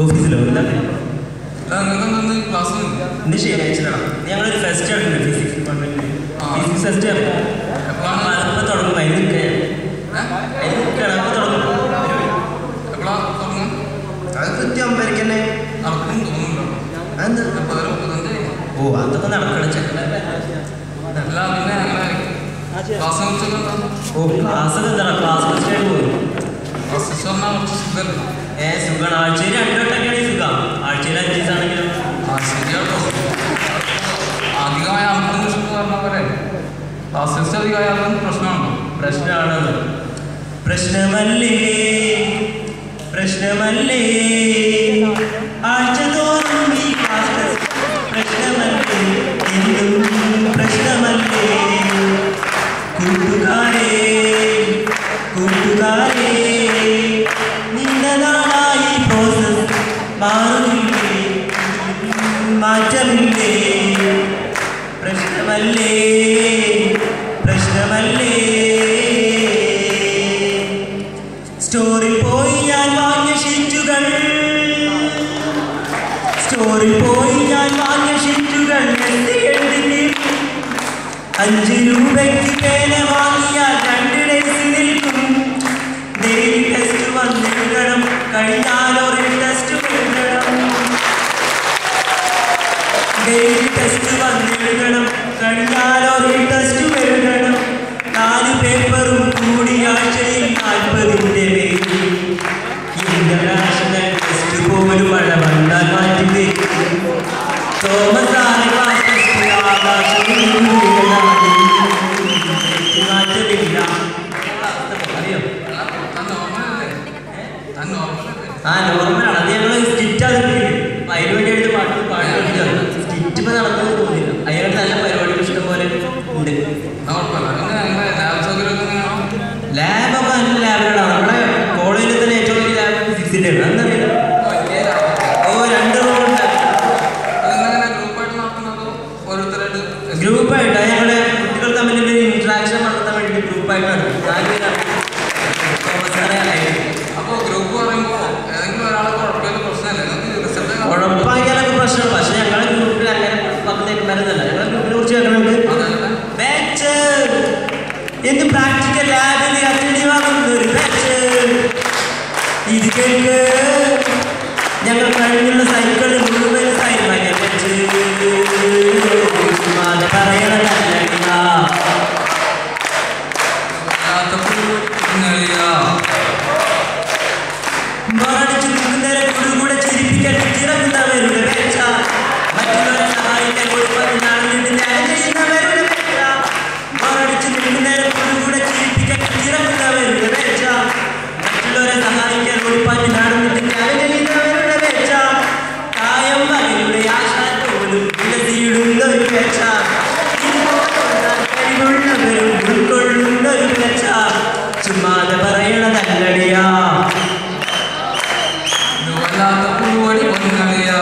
ഓഫീസിലോ എന്താ നിങ്ങൾക്ക് ക്ലാസ് ഇന്ന് ശനിയാഴ്ചയാണ് ഞങ്ങളൊരു ഫെസ്റ്റ് നടക്കുന്നത് ഫിസിക്സ് ഡിപ്പാർട്ട്മെന്റിൽ ആ. ഫിസിക്സ് ഫെസ്റ്റ് എപ്പോഴാണ് അപ്പോൾ തുടങ്ങും അതിന് നിൽക്കുകയാണ് അതിന് നിൽക്കുകയാണ് അപ്പോൾ തുടങ്ങും എപ്പോഴാ തുടങ്ങും അത് കൃത്യം ഒമ്പതരയ്ക്ക് തന്നെ നടക്കും തോന്നുന്നുണ്ടോ അതെന്താ മുപ്പതര മുപ്പത്തഞ്ച് ഓ അതൊക്കെ നടക്കണം ചെക്കൻ അല്ല പിന്നെ ഞങ്ങളെ ക്ലാസ് വെച്ചിട്ടുണ്ടോ ഓ ക്ലാസ് എന്താണ് ക്ലാസ് ഫസ്റ്റ് ആയിട്ട് പോകും ക്ലാസ് പറഞ്ഞാൽ കുറച്ച് സുഖമല്ല ഏ സുഖമാണ് ആഴ്ചയിൽ രണ്ടോട്ടൊക്കെയാണ് സുഖം ആഴ്ചയിൽ അഞ്ച് ദിവസമാണെങ്കിലും ആ ശരിയാട്ടോ അധികമായ ആൾക്കൊന്നും ഇഷ്ടം പറഞ്ഞ പോലെ ക്ലാസ് ടെസ്റ്റ് അധികമായാലും പ്രശ്നമുണ്ടോ പ്രശ്നമാണത് പ്രശ്നമല്ലേ പ്രശ്നമല്ലേ ആഴ്ചതോറും ഈ ക്ലാസ് ടെസ്റ്റ് പ്രശ്നമല്ലേ എന്നും പ്രശ്നമല്ലേ കൂട്ടുകാരെ കൂട്ടുകാരെ നീണ്ട നാളായി പ്രോസസ് മാറുന്നില്ലേ മാറ്റമില്ലേ പ്രശ്നമല്ലേ പ്രശ്നമല്ലേ സ്റ്റോറിൽ പോയി ഞാൻ വാങ്ങിയ ഷീറ്റുകൾ സ്റ്റോറിൽ പോയി ഞാൻ വാങ്ങിയ ഷീറ്റുകൾ എഴുതി എഴുതി തീർക്കും. അഞ്ച് രൂപയ്ക്ക് പേന വാങ്ങിയാൽ രണ്ട് ഡേയ്സ് നിൽക്കും ഡെയിലി ടെസ്റ്റ് വന്നെഴുതണം കഴിഞ്ഞാലോ ടെസ്റ്റ് എഴുതണം ഡെയിലി ടെസ്റ്റ് വന്നെഴുതണം കഴിഞ്ഞാലോ ടെസ്റ്റ് എഴുതണം നാല് പേപ്പറും കൂടി ആഴ്ചയിൽ നാൽപ്പതിൻ്റെ പേരിൽ ഇന്റർനാഷണൽ ടെസ്റ്റ് പോലും മഴ വന്നാൽ മാറ്റി വയ്ക്കും തോമസ് ആരെ ക്ലാസ് ടെസ്റ്റ് ആകാശത്തിൽ വീണതാണ്. മാറ്റമില്ല അറിയോ താൻ നോർമലല്ലേ താൻ നോർമലല്ലേ ആ നോർമലാണ് അത് ഞങ്ങൾ സ്റ്റിറ്റ് അതിന് അതിന് വേണ്ടിയിട്ട് പാട്ട് പാട്ട് പഠിച്ചത് സ്റ്റിറ്റ് ഇപ്പൊ നടക്കുന്നത് തോന്നില്ല അതിനായിട്ട് നല്ല പരിപാടികൾ ഇഷ്ടം പോലെ ഉണ്ട് കുഴപ്പമില്ല പിന്നെ ഞങ്ങളെ ലാബ് സൗകര്യമൊക്കെ എങ്ങനെയാണോ ലാബൊക്കെ നല്ല ലാബുകളാണ് നമ്മുടെ കോളേജിൽ തന്നെ ഏറ്റവും വലിയ ലാബ് ഫിസിക്സിന്റെ ആണ് അതറിയില്ല വലിയ ലാബൊക്കെ ഓ രണ്ട് റൂമുണ്ട് അതെങ്ങനെ ഗ്രൂപ്പായിട്ട് നടത്തുന്നതോ ഓരോരുത്തരായിട്ട് ഗ്രൂപ്പായിട്ട് ഞങ്ങളുടെ കുട്ടികൾ തമ്മിൽ ഒരു ഇന്ററാക്ഷൻ നടത്താൻ വേണ്ടി ഗ്രൂപ്പായിട്ടാണ് നാല് പേരാണ് തോമസ് സാറേ ആയിട്ട്. അപ്പോൾ ഗ്രൂപ്പ് പറയുമ്പോൾ ഏതെങ്കിലും ഒരാളെ കുഴപ്പമില്ല പ്രശ്നമല്ലേ നിങ്ങൾക്ക് റിസൾട്ട് ഉറപ്പാക്കിയാലൊക്കെ പ്രശ്നം പക്ഷെ ഞങ്ങളുടെ ഗ്രൂപ്പിൽ അങ്ങനെ പക്കത്തേക്ക് വരുന്നില്ല ഞങ്ങളുടെ ഗ്രൂപ്പിനെ കുറിച്ച് കേൾക്കണമെങ്കിൽ അതല്ല ബാച്ച് എന്ത് പ്രാക്ടിക്കൽ ലാബിൽ അറ്റൻഡീവ് ആകുന്ന ഒരു ബാച്ച് ഇത് കേൾക്ക് ഞങ്ങൾ കഴിഞ്ഞുള്ള സൈക്കിൾ മുഴുവൻ സൈക്കിളാക്കിയ ബാച്ച് അത് പറയണതല്ല മറടിച്ചു നിൽക്കുന്നവരെ കൂടെ ചിരിപ്പിക്കാൻ ചിറക്കുന്നവരുടെ വേച്ച മറ്റുള്ളവരെ സഹായിക്കാൻ കൊടുക്കാൻ നടന്നിട്ട് ഞാൻ ചെയ്യുന്നവരുടെ വേച്ച മറടിച്ചു നിൽക്കുന്നവരെ കൂടെ ചിരിപ്പിക്കാൻ ചിറക്കുന്നവരുടെ വേച്ച മറ്റുള്ളവരെ സഹായിക്കാൻ കൊടുക്കാൻ നടന്നിട്ട് ഞാൻ ചെയ്യുന്നവരുടെ വേച്ച കായം വകയുടെ ആശാൻ പോലും വിലസിയിടുന്ന ഒരു വേച്ച കഴിവുള്ളവരും ഉൾക്കൊള്ളുന്ന ഒരു വേച്ച ചുമ്മാതെ പറയണതല്ലടിയാ വല്ലാത്ത പുഴുവടി പൊന്നളിയാ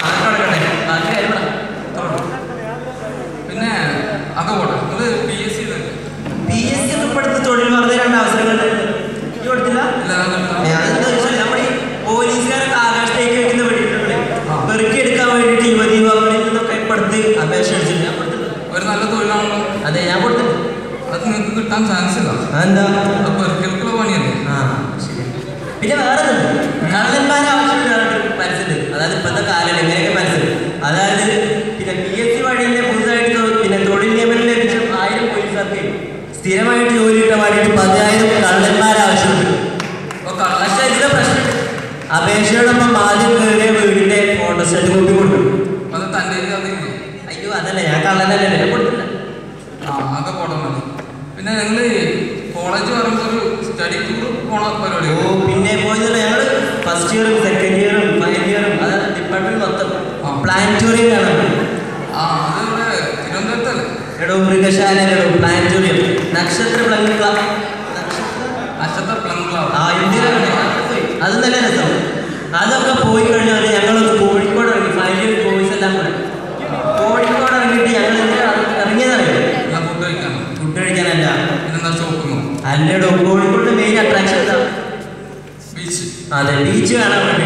പിന്നെ അതൊക്കെ പോട്ടെ ഇത് P S C P S C ഉൾപ്പെടുത്തി തൊഴിൽ വാർത്ത രണ്ട് അവസരങ്ങൾ ഈ കൊടുത്തില്ല അതെന്താ വെച്ചാൽ നമ്മുടെ ഈ പോലീസുകാരൊക്കെ ആകാശത്തേക്ക് വെക്കുന്ന വേണ്ടിയിട്ടുണ്ട് പെറുക്കി എടുക്കാൻ വേണ്ടിയിട്ട് യുവതി യുവാക്കളിൽ നിന്നൊക്കെ ഇപ്പടുത്ത് അപേക്ഷ അടിച്ചിട്ടുണ്ട് ഞാൻ കൊടുത്തിട്ടുണ്ട് ഒരു നല്ല തൊഴിലാണല്ലോ അതെ ഞാൻ കൊടുത്തിട്ടുണ്ട് അത് നിങ്ങൾക്ക് കിട്ടാൻ ചാൻസ് ഇല്ല അതെന്താ അത് പെറുക്കൽക്കുള്ള പണിയല്ലേ ആ ശരി പിന്നെ വേറെ കള്ളന്മാരെ ആവശ്യമുള്ള മനസ്സിലുണ്ട് അതായത് ഇപ്പോഴത്തെ കാലം എങ്ങനെയൊക്കെ മനസ്സിലുണ്ട് അതായത് പിന്നെ പി എസ് സി വഴി തന്നെ പുതുതായിട്ട് തൊ- പിന്നെ തൊഴിൽ നിയമനം ലഭിച്ച ആയിരം പോലീസുകാർക്ക് സ്ഥിരമായിട്ട് ജോലി കിട്ടാൻ വേണ്ടിയിട്ട് പതിനായിരം കള്ളന്മാരെ ആവശ്യമുണ്ട് അപ്പോൾ കള്ള പക്ഷേ ഇതിലെ പ്രശ്നം അപേക്ഷയോടൊപ്പം ആദ്യം കയറിയ വീടിന്റെ ഫോട്ടോസ്റ്റാറ്റ് കോപ്പി കൊടുക്കും അത് തൻ്റെ കയ്യിൽ അതില്ലേ അയ്യോ അതല്ല ഞാൻ കള്ളനല്ലേ ഞാൻ കൊടുത്തില്ല ആ അതൊക്കെ പോട്ടെ മതി പിന്നെ ഞങ്ങൾ കോളേജ് പറയുമ്പോൾ ഒരു സ്റ്റഡി ടൂർ പോണ പരിപാടി ഓ പിന്നെ പോയതല്ല ഞങ്ങൾ ഫസ്റ്റ് ഇയറും സെക്കൻഡ് ഇയറും ഫൈനൽ ഇയറും അതായത് ഡിപ്പാർട്ട്മെന്റ് മൊത്തം ആ. പ്ലാനറ്റോറിയം കാണാൻ പോയി. ആ അത് ഇവിടെ തിരുവനന്തപുരത്തല്ലേ എടോ മൃഗശാലകളോ പ്ലാനറ്റോറിയം നക്ഷത്ര പ്ലങ് ക്ലബ് നക്ഷത്ര പ്ലം ക്ലബ് ആ ഇന്ത്യയിലാണ് അതൊക്കെ പോയി അത് നല്ല രസം അതൊക്കെ പോയി കഴിഞ്ഞാൽ ഞങ്ങളൊന്ന് കോഴിക്കോട് ഇറങ്ങി ഫൈനൽ ബോയ്സ് എല്ലാം കൂടെ കോഴിക്കോട് ഇറങ്ങിയിട്ട് ഞങ്ങൾ എന്തിനാ ഇറങ്ങിയതറിയോ ഞാൻ ഫുഡ് കഴിക്കാൻ ഫുഡ് കഴിക്കാനല്ല പിന്നെന്താ ഷോപ്പിങ്ങോ അല്ലടോ കോഴിക്കോട് മെയിൻ അട്രാക്ഷൻ എന്താ ബീച്ച് അതെ ബീച്ച് കാണാൻ വേണ്ടി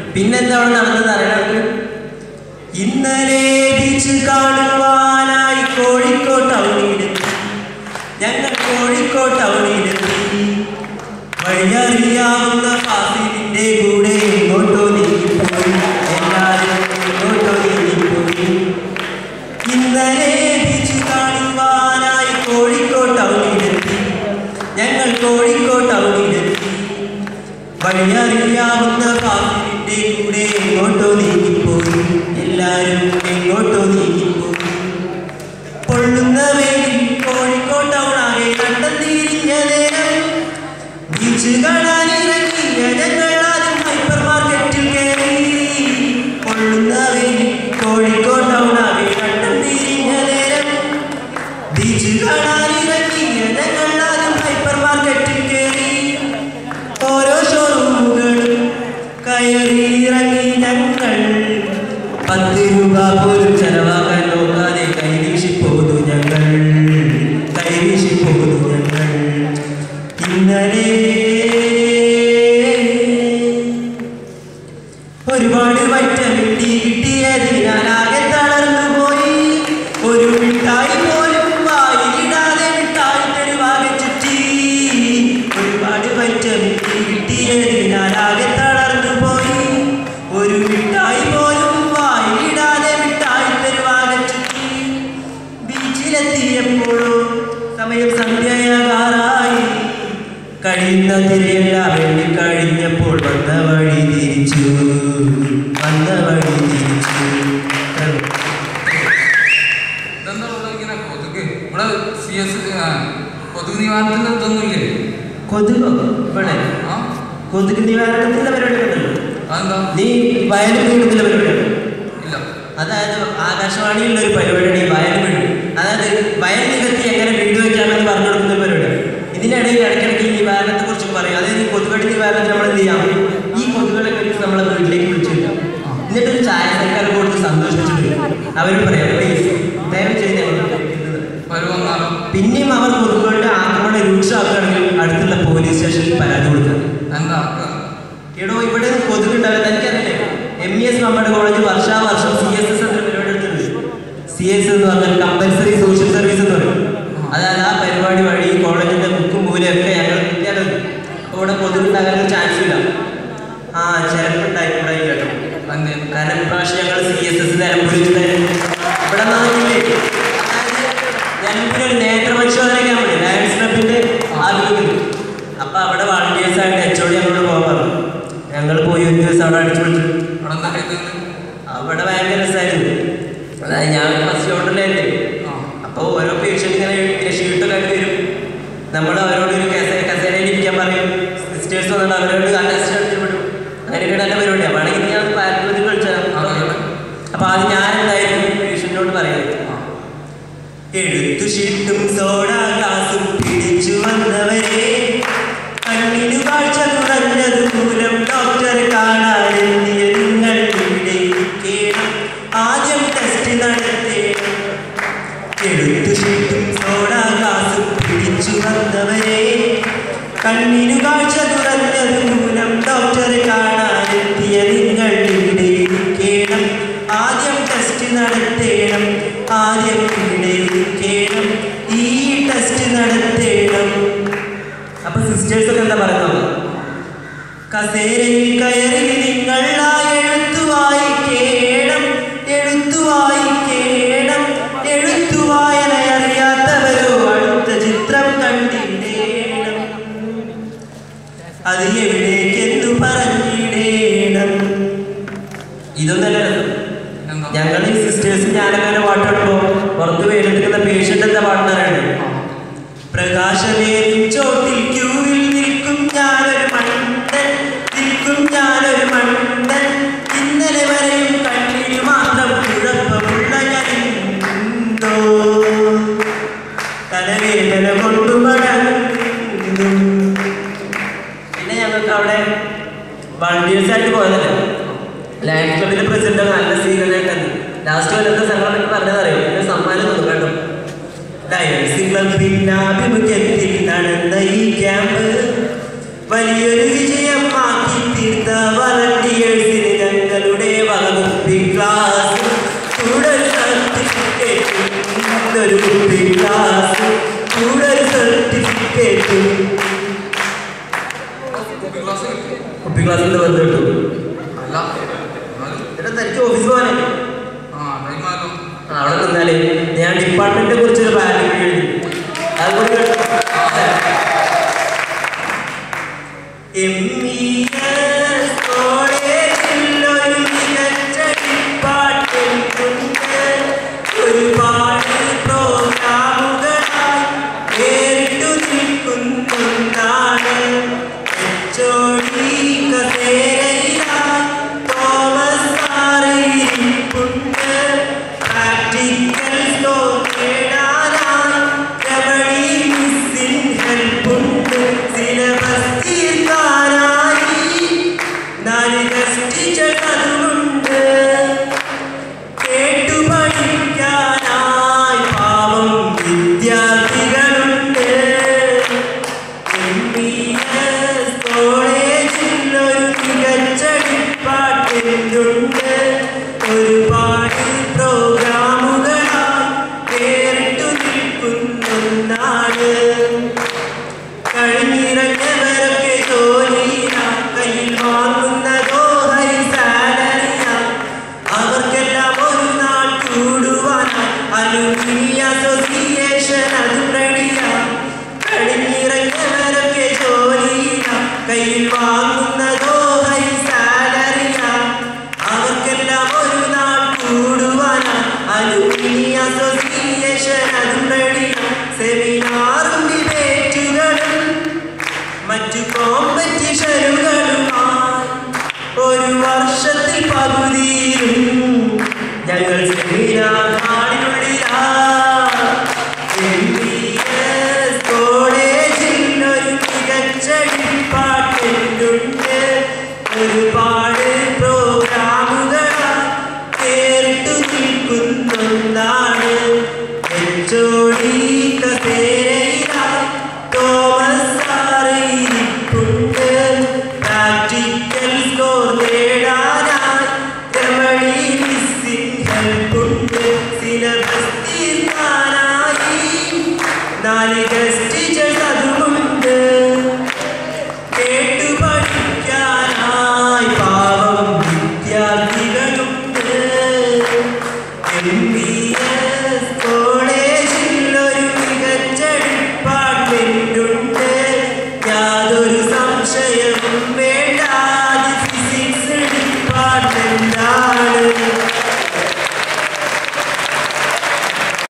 പിന്നെന്താ അവിടെ നടന്നത് അറിയണത് ഇന്നലെ ബീച്ച് കാണുവാനായി കോഴിക്കോട് ടൗണിലെത്തി ഞങ്ങൾ കോഴിക്കോട് ടൗണിലെത്തി വഴിയറിയാവുന്ന ഫാസിലിന്റെ കൂടെ എങ്ങോട്ടോ നീങ്ങിപ്പോയി എല്ലാവരും എങ്ങോട്ടോ നീങ്ങിപ്പോയി ഇന്നലെ ബീച്ച് കാണുവാനായി കോഴിക്കോട് ടൗണിലെത്തി ഞങ്ങൾ കോഴിക്കോട് ടൗണിലെത്തി വഴിയറിയാവുന്ന ഫാസിലിന്റെ കൂടെ എങ്ങോട്ടോ നീങ്ങിപ്പോയി എല്ലാവരും എങ്ങോട്ടോ നീങ്ങിപ്പോയി പൊള്ളുന്ന വെയിൽ കോഴിക്കോട് ടൗണാകെ കണ്ടം തിരിഞ്ഞ നേരം ബീച്ച് കാണാനിറങ്ങിയ ഞങ്ങൾ ആദ്യം ഹൈപ്പർ മാർക്കറ്റിൽ കയറി പൊള്ളുന്ന വെയിൽ കോഴിക്കോട് ടൗണാകെ കണ്ടം തിരിഞ്ഞ നേരം ബീച്ച് കാണാനിറങ്ങിയ ഞങ്ങൾ ആദ്യം ഹൈപ്പർ മാർക്കറ്റിൽ കയറി ഓരോ ഷോറൂമുകളും കയറി ഇറങ്ങി ഞങ്ങൾ പത്ത് രൂപ പോലും ചെലവാക്കാൻ നോക്കാതെ കൈവീശി പോകുന്നു ഞങ്ങൾ കൈവീശി പോകുന്നു ഞങ്ങൾ ഇന്നലെ ഒരുപാട് വൈറ്റമിൻ ഡി കിട്ടിയതിനാൽ ആകെ തളർന്നു പോയി ഒരു മിഠായി പോലും വായിലിടാതെ മിഠായി തെരുവാകെ ചുറ്റി ഒരുപാട് വൈറ്റമിൻ ഡി കിട്ടിയതിനാൽ ആകെ തളർന്നു പോയി ഒരു മിഠായി പോലും വായിലിടാതെ മിഠായി തെരുവാകെ ചുറ്റി ബീച്ചിലെത്തിയപ്പോഴോ സമയം സന്ധ്യയാകാറായി കഴിയുന്ന തിരയെല്ലാം വേണ്ടി കഴിഞ്ഞപ്പോൾ വന്ന വഴി തിരിച്ചു വന്ന വഴി തിരിച്ചു ഇതെന്താ ഇവിടെ ഇങ്ങനെ കൊതുക് ഇവിടെ സി എസ് കൊതുക് നിവാരണത്തിന് ഇതൊന്നുമില്ലേ കൊതുകോ ഇവിടെ ആ കൊതുക് നിവാരണത്തിന്റെ പരിപാടി ഉണ്ടല്ലോ അതെന്താ നീ വയലും വീടുന്നില്ല പരിപാടി ഇല്ല അതായത് ആകാശവാണിയിലുള്ള ഒരു പരിപാടിയാണ് ഈ വയൽ വീട് അതായത് വയൽ നികത്തി എങ്ങനെ വീട് വെക്കാമെന്ന് പറഞ്ഞു കൊടുക്കുന്ന ഒരു പരിപാടി ഇതിനിടയിൽ ഇടയ്ക്കിടയ്ക്ക് ഈ നിവാരണത്തെ കുറിച്ച് പറയും അതായത് ഈ കൊതുകടി നിവാരണത്തിന് നമ്മൾ എന്ത് ചെയ്യാം ഈ കൊതുകളെ കുറിച്ച് നമ്മളെ വീട്ടിലേക്ക് വിളിച്ചിട്ട് എന്നിട്ടൊരു ചായ സർക്കാർ കൊടുത്ത് സന്തോഷിച്ചിട്ട് അവർ പറയാം പ്ലീസ് ദയവ് ചെയ്ത് ഞങ്ങൾ കേൾക്കുന്നത്." വരു വന്നാലോ പിന്നെയും അവർ കൊതുകുകളുടെ ആക്രമണം രൂക്ഷമാക്കുകയാണെങ്കിൽ അടുത്തുള്ള പോലീസ് സ്റ്റേഷനിൽ പരാതി കൊടുക്കുക എന്താ ആക്കുക? എടോ ഇവിടെ കൊതുക് ഉണ്ടാവില്ല എനിക്കറിയില്ലേ എം ഇ എസ് നമ്മുടെ കോളേജ് വർഷാവർഷം സി എസ് എസ് എന്ന പരിപാടി എടുത്തിട്ടുണ്ട് സി എസ് എന്ന് പറഞ്ഞാൽ കമ്പൽസറി സോഷ്യൽ സർവീസ് എന്ന് പറയും അതായത് ആ പരിപാടി വഴി കോളേജിന്റെ ബുക്കും മൂലയൊക്കെ ഞങ്ങൾ വിദ്യാലയം അപ്പോൾ ഇവിടെ കൊതുക് ഉണ്ടാകാൻ ചാൻസ് ഇല്ല ആ ചിലപ്പുണ്ടായിക്കൂടായി കേട്ടോ എന്തേ? കാരണം ഇപ്രാവശ്യം ഞങ്ങൾ സി എസ് എസ് നിലമ്പൂരിച്ചിട്ട് ഇവിടെ നാട്ടില് നിലമ്പൂരിൽ നേത്രപരിശോധന ക്യാമ്പ് ലയൺസ് ക്ലബിന്റെ ആഭിമുഖ്യത്തിൽ അപ്പൊ അവിടെ വളണ്ടിയേഴ്സ് ആയിട്ട് എച്ച് ഒ ഡി ഞങ്ങളോട് പോകാൻ പറഞ്ഞു ഞങ്ങൾ പോയി ഒരു ദിവസം അവിടെ അടിച്ചു വിളിച്ചു ഇവിടെ എന്താ ചെയ്തത്? അവിടെ ഭയങ്കര രസമായിരുന്നു അതായത് ഞാൻ ഫസ്റ്റ് ഓർഡറിലായില്ലേ ആ അപ്പോൾ ഓരോ പേഷ്യൻ്റ് ഇങ്ങനെ ഇങ്ങനെ ഷീട്ടൊക്കെ ആയിട്ട് വരും നമ്മൾ അവരോട് ഒരു കസേ കസേരയിൽ ഇരിക്കാൻ പറയും സിസ്റ്റേഴ്സ് വന്നിട്ട് അവരോട് ആ ടെസ്റ്റ് എടുത്തിട്ട് വിടും അങ്ങനെയൊക്കെ നല്ല പരിപാടിയാണ് വേണമെങ്കിൽ ഞാൻ പാരമ്പര്യത്തിൽ കളിച്ചാൽ അപ്പോൾ ആദ്യം ഞാൻ എന്തായിരുന്നു പേഷ്യൻറ്റിനോട് പറയുന്നത് ആ. എടുത്തു ഷീട്ടും സോഡ ഗ്ലാസും പിടിച്ചു വന്നവരെ കണ്ണിന് കാഴ്ച കുറഞ്ഞത് മൂലം ഡോക്ടറെ കാണാനെത്തിയ നിങ്ങൾ ഇവിടെ ഇരിക്കണം ആദ്യം ടെസ്റ്റ് നടത്തേണം എടുത്തു ഷീട്ടും സോഡ ഗ്ലാസും പിടിച്ചു വന്നവരെ കണ്ണിനു കാഴ്ച കുറഞ്ഞത് മൂലം ഡോക്ടറെ കാണാനെത്തിയ നിങ്ങൾ ഇവിടെ ഇരിക്കണം ആദ്യം ടെസ്റ്റ് നടത്തേണം ആദ്യം ഇവിടെ ഇരിക്കണം ഈ ടെസ്റ്റ് നടത്തേണം അപ്പൊ സിസ്റ്റേഴ്സ് ഒക്കെ എന്താ പറയുന്നത് കസേരയിൽ കയറി നിങ്ങൾ ആ എഴുത്തു വായിക്കേണം എഴുത്തു വായിക്കേണം എഴുത്തു വായന അറിയാത്തവരോ അടുത്ത ചിത്രം കണ്ടിടേണം അത് എവിടേക്കെന്നു പറഞ്ഞിടേണം ഇതൊന്നല്ല രസം എന്താ? ഞങ്ങൾ ഈ സിസ്റ്റേഴ്സ് ഞാനങ്ങനെ പാട്ടെടുമ്പോ പുറത്ത് വെയിലെടുക്കുന്ന പേഷ്യന്റ് എന്താ പാടുന്നവരാണ് പ്രകാശമേറിൻ ചോട്ടിൽ ക്യൂവിൽ നിൽക്കും ഞാനൊരു മണ്ടൻ നിൽക്കും ഞാനൊരു മണ്ടൻ ഇന്നലെ വരെയും കണ്ണിന് മാത്രം കുഴപ്പമുള്ള ഞാനുണ്ടോ തലവേദന കൊണ്ടു മടങ്ങുന്നു പിന്നെ ഞങ്ങൾക്ക് അവിടെ വളണ്ടിയേഴ്സ് ആയിട്ട് പോയതല്ലേ ലയൺസ് ക്ലബിന്റെ പ്രസിഡന്റ് നല്ല സ്വീകരണമായിട്ടാണ് ലാസ്റ്റ് വല്ലത്തെ സംഘടനയ്ക്ക് പറഞ്ഞതറിയോ എന്റെ സമ്മാനം തന്നു കേട്ടോ ലയൺസ് ക്ലബിന്റെ ആഭിമുഖ്യത്തിൽ നടന്ന ഈ ക്യാമ്പ് വലിയൊരു വിജയമാക്കി തീർത്ത വളണ്ടിയേഴ്സിന് ഒരു കുപ്പി ഗ്ലാസ് കൂടെ ഒരു സർട്ടിഫിക്കറ്റും ക്ലാസ് കിട്ടി കുപ്പി ഗ്ലാസിൽ ബന്ധം കിട്ടും അല്ല എന്നാലും എടാ തനിക്ക് ഓഫീസ് പോകാനല്ലേ ആ ടൈം ആയല്ലോ ആ, അവിടെ നിന്നാലേ ഞാൻ ഡിപ്പാർട്ട്മെന്റിനെ കുറിച്ചൊരു പാരഗ്രാഫ് എഴുതി അതുകൂടി കേട്ടോ. MES കോളേജിൽ ഒരു മികച്ച ഡിപ്പാർട്ട്മെന്റ് ഉണ്ട്. ഒരുപാട് പ്രോഗ്രാമുകളായി നേരിട്ടു നിൽക്കുന്നുണ്ടാണ് HOD കസേരയിലായി തോമസ് സാറ് ഇരിപ്പുണ്ട്. പ്രാക്ടിക്കൽ ഫ്ലോ നേടാനായി രമണി മിസ്സിൻ ഹെൽപ്പുണ്ട്. സിലബസ് തീർക്കാനായി നാല് ടെസ്റ്റ് ടീച്ചറുണ്ട് കേട്ടു പഠിക്കാനായി പാവം വിദ്യാർത്ഥികളുണ്ട് MBS കോളേജിൽ ഒരു മികച്ച ഡിപ്പാർട്ട്മെന്റുണ്ട് ഒരുപാട് പ്രോഗ്രാമുകളായി കേറിട്ടു നിൽക്കുന്നൊന്നാണ് കഴിഞ്ഞിറങ്ങിയവരൊക്കെ ജോലിയില കയ്യിൽ വാങ്ങുന്നതോ ഹൈ സാലറിയ അവർക്കെല്ലാം ഒരു നാൾ കൂടുവാനായി അലുമിനി അസോസിയേഷൻ അതും റെഡിയ കഴിഞ്ഞിറങ്ങിയവരൊക്കെ ജോലിയില കയ്യിൽ വാങ്ങുന്നതോ ഹൈ സാലറിയ അവർക്കെല്ലാം ഒരു നാൾ കൂടുവാനായി അലുമിനി അസോസിയേഷൻ അതും റെഡിയ സെമിനാറും ഡിബേറ്റുകളും മറ്റു കോമ്പറ്റീഷനുകളുമായി ഒരു വർഷത്തിൽ പകുതിയിലും ഞങ്ങൾ സെമിനാർ ഹാളിനുള്ളിലാ MBS കോളേജിൽ ഒരു മികച്ച ഡിപ്പാർട്ട്മെന്റുണ്ട് ഒരുപാട് പ്രോഗ്രാമുകളായി കേറിട്ടു നിൽക്കുന്നൊന്നാണ് എച്ചോടി കസേരയിലായി തോമസ് സാറ് ഇരിപ്പുണ്ട് പ്രാക്ടിക്കൽ സ്കോർ നേടാനായി രമണി മിസ്സിൻ ഹെൽപ്പുണ്ട് സിലബസ് തീർക്കാനായി നാല് ടെസ്റ്റ് ടീച്ചേഴ്സ് അതുമുണ്ട് കേട്ടു പഠിക്കാനായി പാവം വിദ്യാർത്ഥികളുണ്ട് MBS കോളേജിൽ ഒരു മികച്ച ഡിപ്പാർട്ട്മെന്റുണ്ട് യാതൊരു സംശയവും വേണ്ട ഫിസിക്സ് ഡിപ്പാർട്ട്മെന്റാ